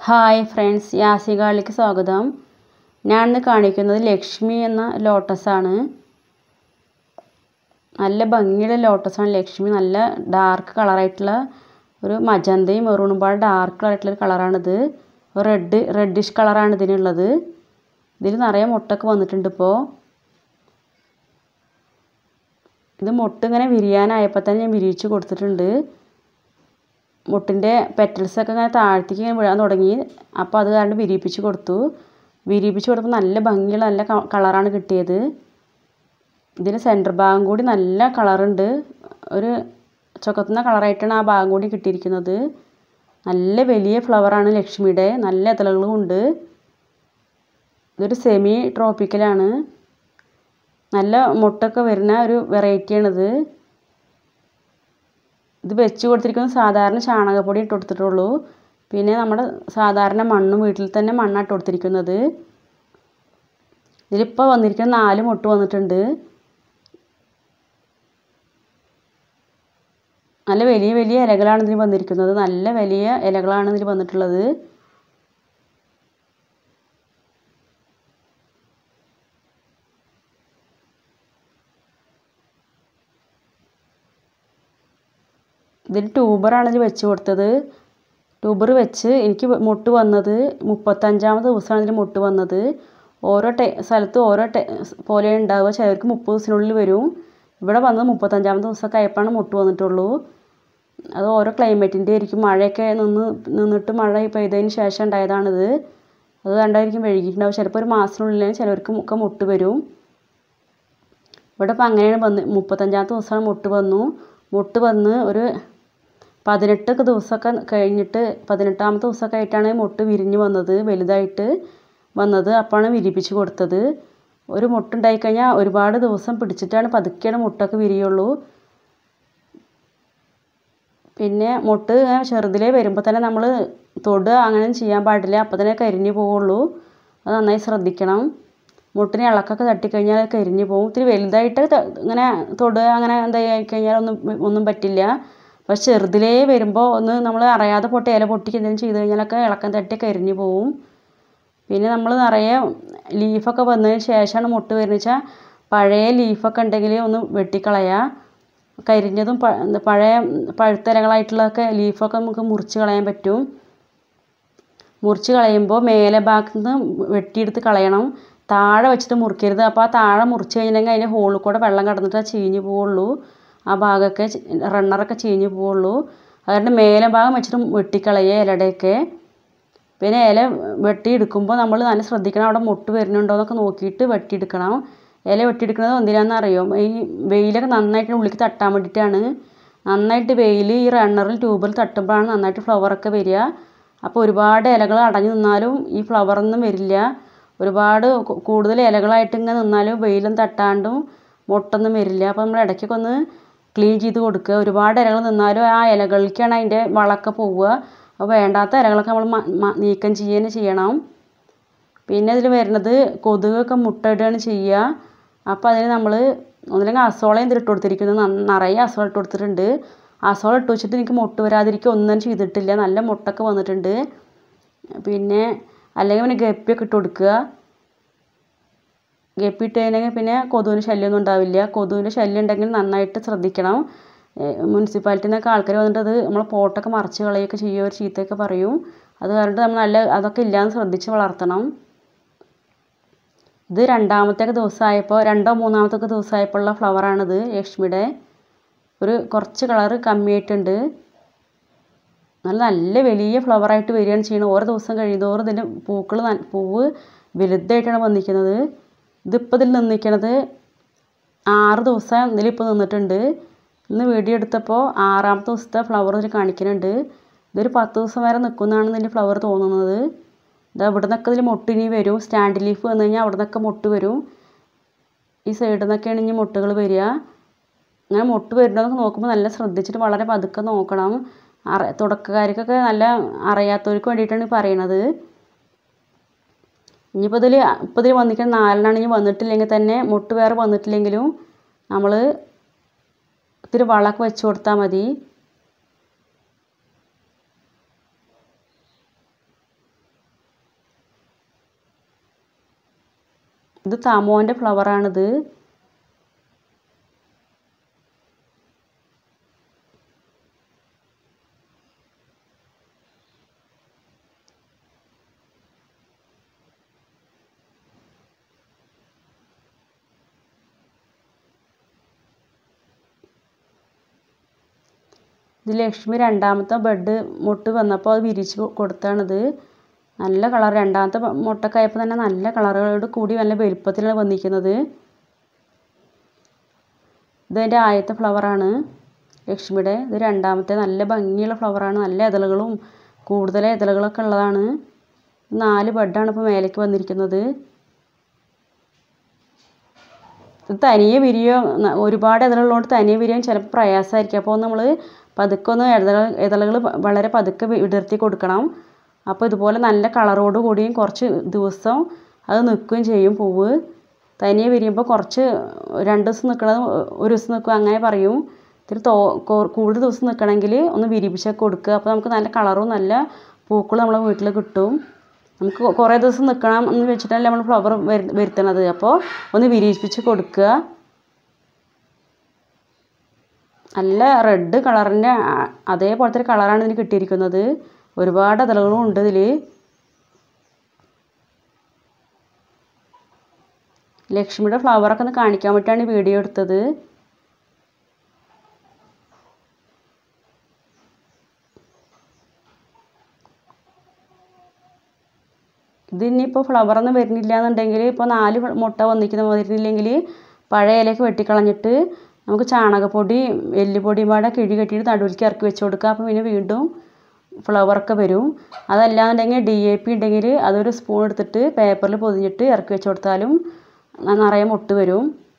hi friends യാസികാളിക്ക് സ്വാഗതം ഞാൻ ഇന്ന് കാണിക്കുന്നത് ലക്ഷ്മി എന്ന ലോട്ടസാണ് നല്ല ഭംഗിയുള്ള ലോട്ടസാണ് ലക്ഷ്മി നല്ല ഡാർക്ക് കളറായിട്ടുള്ള ഒരു മജന്തയും മെറൂണും പാടെ ഡാർക്ക് കളറായിട്ടുള്ള ഒരു കളറാണിത് റെഡ് റെഡിഷ് കളറാണ് ഇതിനുള്ളത് ഇതിൽ നിറയെ മുട്ടൊക്കെ വന്നിട്ടുണ്ട് ഇപ്പോൾ ഇത് മുട്ട ഇങ്ങനെ വിരിയാനായപ്പോൾ തന്നെ ഞാൻ വിരിയിച്ച് കൊടുത്തിട്ടുണ്ട് മുട്ടിൻ്റെ പെറ്റൽസൊക്കെ ഇങ്ങനെ താഴത്തേക്ക് ഇങ്ങനെ വീഴാൻ തുടങ്ങി അപ്പോൾ അത് കാരണം വിരിയിപ്പിച്ച് കൊടുത്തു വിരിയിപ്പിച്ച് കൊടുത്തപ്പോൾ നല്ല ഭംഗിയുള്ള നല്ല കളറാണ് കിട്ടിയത് ഇതിന് സെൻറ്റർ ഭാഗം കൂടി നല്ല കളറുണ്ട് ഒരു ചുക്കത്തുന്ന കളറായിട്ടാണ് ആ ഭാഗം കൂടി കിട്ടിയിരിക്കുന്നത് നല്ല വലിയ ഫ്ലവറാണ് ലക്ഷ്മിയുടെ നല്ല ഇതളുകളും ഉണ്ട് ഇതൊരു സെമി ട്രോപ്പിക്കലാണ് നല്ല മുട്ടൊക്കെ വരുന്ന ഒരു വെറൈറ്റിയാണിത് ഇത് വെച്ച് കൊടുത്തിരിക്കുന്നത് സാധാരണ ചാണകപ്പൊടി ഇട്ട് കൊടുത്തിട്ടുള്ളൂ പിന്നെ നമ്മുടെ സാധാരണ മണ്ണും വീട്ടിൽ തന്നെ മണ്ണാണ് ഇട്ട് കൊടുത്തിരിക്കുന്നത് ഇതിലിപ്പോൾ വന്നിരിക്കുന്ന നാല് മുട്ട് വന്നിട്ടുണ്ട് നല്ല വലിയ വലിയ ഇലകളാണ് ഇതിൽ വന്നിരിക്കുന്നത് നല്ല വലിയ ഇലകളാണ് ഇതിൽ വന്നിട്ടുള്ളത് ഇതിൽ ട്യൂബറാണ് ഇതിൽ വെച്ച് കൊടുത്തത് ട്യൂബർ വെച്ച് എനിക്ക് മുട്ട് വന്നത് മുപ്പത്തഞ്ചാമത് ദിവസമാണ് ഇതിൽ മുട്ട് വന്നത് ഓരോ ടെ സ്ഥലത്ത് ഓരോ ടെ പോലെ ഉണ്ടാവുക ചിലർക്ക് മുപ്പത് ദിവസത്തിനുള്ളിൽ വരും ഇവിടെ വന്നത് മുപ്പത്തഞ്ചാമത്തെ ദിവസമൊക്കെ ആയപ്പോഴാണ് മുട്ട് വന്നിട്ടുള്ളൂ അത് ഓരോ ക്ലൈമറ്റിൻ്റെ ആയിരിക്കും മഴയൊക്കെ നിന്ന് നിന്നിട്ട് മഴ പെയ്തതിന് ശേഷം ഉണ്ടായതാണിത് അത് കണ്ടായിരിക്കും വൈകിട്ടുണ്ടാവും ചിലപ്പോൾ ഒരു മാസത്തിനുള്ളിൽ ചിലർക്ക് ഒക്കെ മുട്ട് വരും ഇവിടെ ഇപ്പോൾ അങ്ങനെയാണ് വന്ന് മുപ്പത്തഞ്ചാമത്തെ ദിവസമാണ് മുട്ട് വന്നു മുട്ട് വന്ന് ഒരു പതിനെട്ടൊക്കെ ദിവസമൊക്കെ കഴിഞ്ഞിട്ട് പതിനെട്ടാമത്തെ ദിവസമൊക്കെ ആയിട്ടാണ് മുട്ട് വിരിഞ്ഞ് വന്നത് വലുതായിട്ട് വന്നത് അപ്പോഴാണ് വിരിപ്പിച്ച് കൊടുത്തത് ഒരു മുട്ടുണ്ടായി കഴിഞ്ഞാൽ ഒരുപാട് ദിവസം പിടിച്ചിട്ടാണ് പതുക്കെയാണ് മുട്ടൊക്കെ വിരിയുള്ളൂ പിന്നെ മുട്ട് ചെറുതിലേ വരുമ്പോൾ തന്നെ നമ്മൾ തൊടുക അങ്ങനെ ചെയ്യാൻ പാടില്ല അപ്പോൾ തന്നെ കരിഞ്ഞു പോവുള്ളൂ അത് നന്നായി ശ്രദ്ധിക്കണം മുട്ടിന് ഇളക്കൊക്കെ തട്ടിക്കഴിഞ്ഞാൽ കരിഞ്ഞു പോകും ഇത്തിരി വലുതായിട്ട് ഇങ്ങനെ തൊടുക അങ്ങനെ എന്തായി കഴിഞ്ഞാൽ ഒന്നും ഒന്നും പറ്റില്ല പക്ഷെ ചെറുതിലേ വരുമ്പോൾ ഒന്ന് നമ്മൾ അറിയാതെ പൊട്ടി ഇല പൊട്ടിക്ക് എന്തെങ്കിലും ചെയ്ത് കഴിഞ്ഞാലൊക്കെ ഇളക്കം തട്ടി കരിഞ്ഞു പോവും പിന്നെ നമ്മൾ നിറയെ ലീഫൊക്കെ വന്നതിന് ശേഷമാണ് മുട്ട് വരുന്നത് വെച്ചാൽ പഴയ ലീഫൊക്കെ ഉണ്ടെങ്കിൽ ഒന്ന് വെട്ടിക്കളയുക കരിഞ്ഞതും പഴയ പഴുത്ത ഇലകളായിട്ടുള്ളതൊക്കെ ലീഫൊക്കെ നമുക്ക് മുറിച്ച് കളയാൻ പറ്റും മുറിച്ച് കളയുമ്പോൾ മേലെ ഭാഗത്ത് നിന്ന് വെട്ടിയെടുത്ത് കളയണം താഴെ വെച്ചിട്ട് മുറിക്കരുത് അപ്പോൾ ആ താഴെ മുറിച്ച് കഴിഞ്ഞിട്ടുണ്ടെങ്കിൽ അതിൻ്റെ ഹോളിൽ കൂടെ വെള്ളം കടന്നിട്ട് ചീഞ്ഞ് പോവുള്ളൂ ആ ഭാഗമൊക്കെ റണ്ണറൊക്കെ ചീഞ്ഞ് പോവുള്ളൂ അതുകൊണ്ട് മേലെ ഭാഗം വെച്ചിട്ട് വെട്ടിക്കളയുക ഇലയുടെയൊക്കെ പിന്നെ ഇല വെട്ടിയെടുക്കുമ്പോൾ നമ്മൾ നല്ല ശ്രദ്ധിക്കണം അവിടെ മുട്ട് വരുന്നുണ്ടോ എന്നൊക്കെ നോക്കിയിട്ട് വെട്ടിയെടുക്കണം ഇല വെട്ടിയെടുക്കുന്നത് എന്തിനാണെന്ന് അറിയോ ഈ വെയിലൊക്കെ നന്നായിട്ട് ഉള്ളിലേക്ക് തട്ടാൻ വേണ്ടിയിട്ടാണ് നന്നായിട്ട് വെയിൽ ഈ റണ്ണറിൽ ട്യൂബിൽ തട്ടുമ്പോഴാണ് നന്നായിട്ട് ഫ്ലവറൊക്കെ വരിക അപ്പോൾ ഒരുപാട് ഇലകൾ അടഞ്ഞു നിന്നാലും ഈ ഫ്ലവറൊന്നും വരില്ല ഒരുപാട് കൂടുതൽ ഇലകളായിട്ട് ഇങ്ങനെ നിന്നാലും വെയിലും തട്ടാണ്ടും മുട്ടൊന്നും വരില്ല അപ്പോൾ നമ്മൾ ഇടയ്ക്കൊക്കെ ഒന്ന് ക്ലീൻ ചെയ്ത് കൊടുക്കുക ഒരുപാട് ഇലകൾ നിന്നാലും ആ ഇലകളിലേക്കാണ് അതിൻ്റെ വളമൊക്കെ പോവുക അപ്പോൾ വേണ്ടാത്ത ഇലകളൊക്കെ നമ്മൾ നീക്കം ചെയ്യുക ചെയ്യണം പിന്നെ ഇതിൽ വരുന്നത് കൊതുകൊക്കെ മുട്ടയിടുകയാണ് ചെയ്യുക അപ്പോൾ അതിന് നമ്മൾ ഒന്നില്ലെങ്കിൽ അസോളയും ഇതിലിട്ട് കൊടുത്തിരിക്കുന്നത് നിറയെ അസോള ഇട്ട് കൊടുത്തിട്ടുണ്ട് അസോള ഇട്ട് വെച്ചിട്ട് എനിക്ക് മുട്ട വരാതിരിക്കുക ഒന്നും ചെയ്തിട്ടില്ല നല്ല മുട്ടൊക്കെ വന്നിട്ടുണ്ട് പിന്നെ അല്ലെങ്കിൽ പിന്നെ ഗപ്പിയൊക്കെ ഇട്ട് കൊടുക്കുക ഗപ്പി ഇട്ട് കഴിഞ്ഞെങ്കിൽ പിന്നെ കൊതുവിന് ശല്യമൊന്നും ഉണ്ടാവില്ല കൊതുവിൻ്റെ ശല്യം ഉണ്ടെങ്കിൽ നന്നായിട്ട് ശ്രദ്ധിക്കണം മുനിസിപ്പാലിറ്റിയിൽ നിന്നൊക്കെ ആൾക്കാർ വന്നിട്ട് അത് നമ്മൾ പോട്ടൊക്കെ മറിച്ച് കളയുകയൊക്കെ ചെയ്യുക ഒരു ചീത്തയൊക്കെ പറയും അത് കാരണം നമ്മൾ നല്ല അതൊക്കെ ഇല്ലാന്ന് ശ്രദ്ധിച്ച് വളർത്തണം ഇത് രണ്ടാമത്തെ ദിവസമായപ്പോൾ രണ്ടോ മൂന്നാമത്തെ ദിവസമായപ്പോഴുള്ള ഫ്ലവറാണിത് ലക്ഷ്മിയുടെ ഒരു കുറച്ച് കളറ് കമ്മിയായിട്ടുണ്ട് നല്ല നല്ല വലിയ ഫ്ലവറായിട്ട് വരികയാണ് ചെയ്യുന്നത് ഓരോ ദിവസം കഴിയുന്തോറും ഇതിൻ്റെ പൂക്കൾ പൂവ് വലുതായിട്ടാണ് വന്നിരിക്കുന്നത് ഇതിപ്പോൾ ഇതിൽ നിന്നിരിക്കണത് ആറ് ദിവസം ഇതിലിപ്പോൾ നിന്നിട്ടുണ്ട് ഇന്ന് വീഡിയോ എടുത്തപ്പോൾ ആറാമത്തെ ദിവസത്തെ ഫ്ലവർ ഇതിൽ കാണിക്കുന്നുണ്ട് ഇതൊരു പത്ത് ദിവസം വരെ നിൽക്കുന്നതാണ് ഇതിൻ്റെ ഫ്ലവർ തോന്നുന്നത് ഇത് ഇവിടെ നിന്നൊക്കെ ഇതിൽ മൊട്ടിനി വരും സ്റ്റാൻഡ് ലീഫ് വന്നു കഴിഞ്ഞാൽ അവിടെ നിന്നൊക്കെ മൊട്ട് വരും ഈ സൈഡിൽ നിന്നൊക്കെയാണ് ഇനി മൊട്ടുകൾ വരിക അങ്ങനെ മൊട്ട് വരുന്നതൊക്കെ നോക്കുമ്പോൾ നല്ല ശ്രദ്ധിച്ചിട്ട് വളരെ പതുക്കെ നോക്കണം അറ തുടക്കക്കാർക്കൊക്കെ നല്ല അറിയാത്തവർക്ക് വേണ്ടിയിട്ടാണ് പറയണത് ഇനിയിപ്പോൾ ഇതിൽ ഇപ്പോൾ ഇതിൽ വന്നിരിക്കുന്ന നാലെണ്ണമാണ് ഇനി വന്നിട്ടില്ലെങ്കിൽ തന്നെ മുട്ട് വേറെ വന്നിട്ടില്ലെങ്കിലും നമ്മൾ ഇത്തിരി വളമൊക്കെ വെച്ച് കൊടുത്താൽ മതി ഇത് തമോൻ്റെ ഫ്ലവറാണിത് ഇത് ലക്ഷ്മി രണ്ടാമത്തെ ബെഡ് മുട്ട് വന്നപ്പോൾ അത് വിരിച്ച് കൊ- കൊടുത്താണിത് നല്ല കളർ രണ്ടാമത്തെ ബ- മുട്ടൊക്കെ ആയപ്പോൾ തന്നെ നല്ല കളറുകളോട് കൂടി നല്ല വലുപ്പത്തിലാണ് വന്നിരിക്കുന്നത് ഇതെൻ്റെ ആദ്യത്തെ ഫ്ലവറാണ് ലക്ഷ്മിയുടെ ഇത് രണ്ടാമത്തെ നല്ല ഭംഗിയുള്ള ഫ്ലവറാണ് നല്ല ഇതളുകളും കൂടുതൽ ഇതളുകളൊക്കെ ഉള്ളതാണ് നാല് ബെഡാണ് ഇപ്പോൾ മേലേക്ക് വന്നിരിക്കുന്നത് ഇത് തനിയെ വിരിയോ ന- ഒരുപാട് ഇതളുള്ളതുകൊണ്ട് തനിയെ വിരിയാൻ ചിലപ്പോൾ പ്രയാസമായിരിക്കും അപ്പോൾ നമ്മൾ പതുക്കെ ഒന്ന് ഇതള ഇതളുകൾ വളരെ പതുക്കെ വി- വിടർത്തി കൊടുക്കണം അപ്പോൾ ഇതുപോലെ നല്ല കളറോട് കൂടിയും കുറച്ച് ദിവസം അത് നിൽക്കുകയും ചെയ്യും പൂവ് തനിയെ വിരിയുമ്പോൾ കുറച്ച് രണ്ട് ദിവസം നിൽക്കണത് ഒരു ദിവസം നിൽക്കും അങ്ങനെ പറയും ഇത്തിരി തോ കോ- കൂടുതൽ ദിവസം നിൽക്കണമെങ്കിൽ ഒന്ന് വിരിയിപ്പിച്ചൊക്കെ കൊടുക്കുക അപ്പോൾ നമുക്ക് നല്ല കളറും നല്ല പൂക്കളും നമ്മളെ വീട്ടിൽ കിട്ടും നമുക്ക് കുറേ ദിവസം നിൽക്കണം എന്ന് വെച്ചിട്ടല്ലേ നമ്മൾ ഫ്ലവർ വരുത്തണത് അപ്പോൾ ഒന്ന് വിരിയിപ്പിച്ച് കൊടുക്കുക നല്ല റെഡ് കളറിൻ്റെ അതേപോലത്തെ ഒരു കളറാണ് ഇതിന് കിട്ടിയിരിക്കുന്നത് ഒരുപാട് ഇതളുകളും ഉണ്ട് ഇതിൽ ലക്ഷ്മിയുടെ ഫ്ലവറൊക്കെ ഒന്ന് കാണിക്കാൻ വേണ്ടിയിട്ടാണ് ഈ വീഡിയോ എടുത്തത് ഇത് ഇനിയിപ്പോൾ ഫ്ലവറൊന്നും വരുന്നില്ല എന്നുണ്ടെങ്കിൽ ഇപ്പോൾ നാല് ഫ- മുട്ട വന്നിരിക്കുന്ന വരുന്നില്ലെങ്കിൽ പഴയ ഇലയൊക്കെ വെട്ടിക്കളഞ്ഞിട്ട് നമുക്ക് ചാണകപ്പൊടി എല്ലുപൊടിയും പാടെ കിഴി കെട്ടിയിട്ട് നടുവിലേക്ക് ഇറക്കി വെച്ച് കൊടുക്കുക അപ്പോൾ പിന്നെ വീണ്ടും ഫ്ലവറൊക്കെ വരും അതല്ലാന്നുണ്ടെങ്കിൽ ഡി എ പി ഉണ്ടെങ്കിൽ അതൊരു സ്പൂൺ എടുത്തിട്ട് പേപ്പറിൽ പൊതിഞ്ഞിട്ട് ഇറക്കി വെച്ച് കൊടുത്താലും ന- നിറയെ മുട്ട് വരും